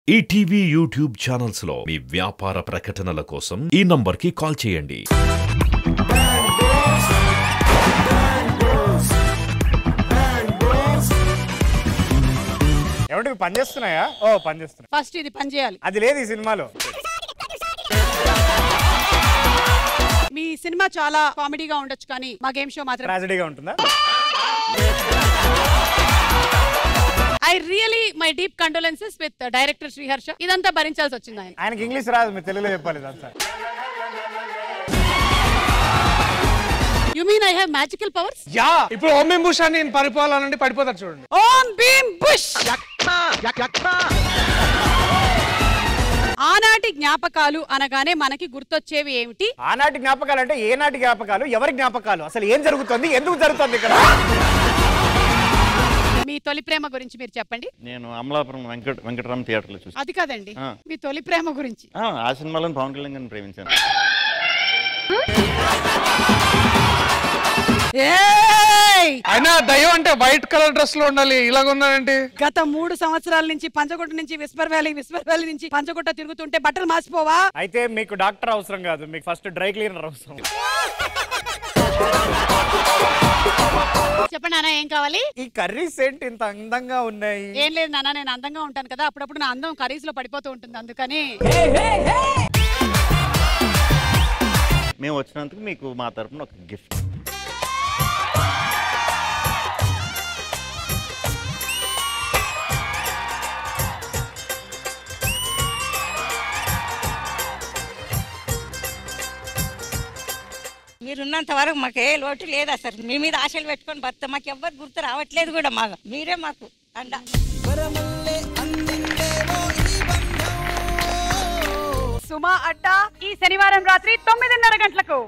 ETV YouTube channels లో మీ వ్యాపార ప్రకటనల కోసం ఈ నంబర్కి కాల్ చేయండి ఏమంటే ఇవి పనిచేస్తున్నాయా ఓ పనిచేస్తున్నాయి ఫస్ట్ ఇది పని చేయాలి అది లేదు ఈ సినిమాలో మీ సినిమా చాలా కామెడీగా ఉండొచ్చు కానీ మా గేమ్ షో మాత్రం ట్రాజడీగా ఉంటుందా I really my deep condolences with director Sriharsha ఇదంతా భరించాల్సి వచ్చింది ఆయన ఆయనకి ఇంగ్లీష్ రాదు మీరు తెలుగులో చెప్పాలి ఇదంతా you mean I have magical powers yeah ఇప్పుడు ఓం బిం బుష్ అని నేను పరిపాలనండి పడిపోతాడు చూడండి ఓం భీమ్ బుష్ ఆనాటి జ్ఞాపకాలు అనగానే మనకి గుర్తొచ్చేవి ఏమిటి ఆనాటి జ్ఞాపకాలు అంటే ఏనాటి జ్ఞాపకాలు ఎవరి జ్ఞాపకాలు అసలు ఏం జరుగుతుంది ఎందుకు జరుగుతుంది ఇక్కడ మీ తొలి ప్రేమ గురించి మీరు చెప్పండి నేను అమలాపురం వెంకట వెంకటరామ్ థియేటర్లో చూసాను అది కాదండి ఆ. మీ తొలి ప్రేమ గురించి ఆ, ఆ సినిమాలో పవన్ కళ్యాణ్ గారిని ప్రేమించాను ఏయ్! అయినా దయ్యం అంటే వైట్ కలర్ డ్రెస్ లో ఉండాలి ఇలాగ ఉన్నాడంటే గత మూడు సంవత్సరాల నుంచి పంచగుట్ట నుంచి విస్పర్ వ్యాలీ విస్పర్ వ్యాలీ నుంచి పంచగుట్ట తిరుగుతుంటే బట్టలు మాసిపోవా అయితే మీకు డాక్టర్ అవసరం కాదు మీకు ఫస్ట్ డ్రై క్లీనర్ అవసరం చెప్పండి నాన్న ఏం కావాలి ఈ కర్రీస్ ఏంటి ఇంత అందంగా ఉన్నాయి ఏం లేదు నాన్న నేను అందంగా ఉంటాను కదా అప్పుడప్పుడు నా అందం కర్రీస్ లో పడిపోతూ ఉంటుంది అందుకని మేము వచ్చినందుకు మీకు మా తరపున ఒక గిఫ్ట్ మీరున్నంత వరకు మాకు ఏ లోటు లేదు అసలు మీ మీద ఆశలు పెట్టుకొని బతుక మాకు ఎవ్వరు గుర్తు రావట్లేదు కూడా మాకు మీరే మాకు అండ సుమా అడ్డా ఈ శనివారం రాత్రి తొమ్మిదిన్నర గంటలకు